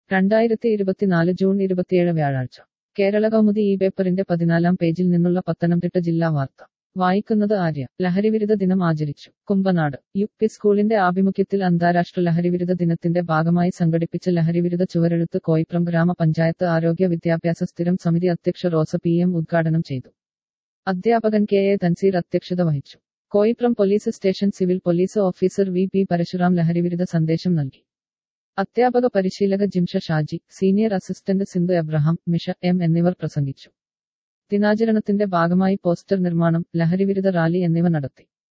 രണ്ടായിരത്തി ഇരുപത്തിനാല് ജൂൺ ഇരുപത്തിയേഴ് വ്യാഴാഴ്ച കേരള കൗമുദി ഈ പേപ്പറിന്റെ പതിനാലാം പേജിൽ നിന്നുള്ള പത്തനംതിട്ട ജില്ലാ വാർത്ത വായിക്കുന്നത് ആര്യ ലഹരിവിരുദ്ധ ദിനം ആചരിച്ചു കുമ്പനാട് യു പി സ്കൂളിന്റെ ആഭിമുഖ്യത്തിൽ അന്താരാഷ്ട്ര ലഹരിവിരുദ്ധ ദിനത്തിന്റെ ഭാഗമായി സംഘടിപ്പിച്ച ലഹരിവിരുദ്ധ ചുവരെഴുത്ത് കോയിപ്രം ഗ്രാമപഞ്ചായത്ത് ആരോഗ്യ വിദ്യാഭ്യാസ സ്ഥിരം സമിതി അധ്യക്ഷ റോസ പി എം ഉദ്ഘാടനം ചെയ്തു അധ്യാപകൻ കെ എ തൻസീർ അധ്യക്ഷത വഹിച്ചു Koipram police station civil police officer V P Parasuram ലഹരിവിരുദ്ധ സന്ദേശം നൽകി അധ്യാപക പരിശീലക Jimsha Shaji senior assistant Sindhu Abraham Misha M എന്നിവർ പ്രസംഗിച്ചു ദിനാചരണത്തിന്റെ ഭാഗമായി പോസ്റ്റർ നിർമ്മാണം ലഹരിവിരുദ്ധ റാലി എന്നിവ നടത്തി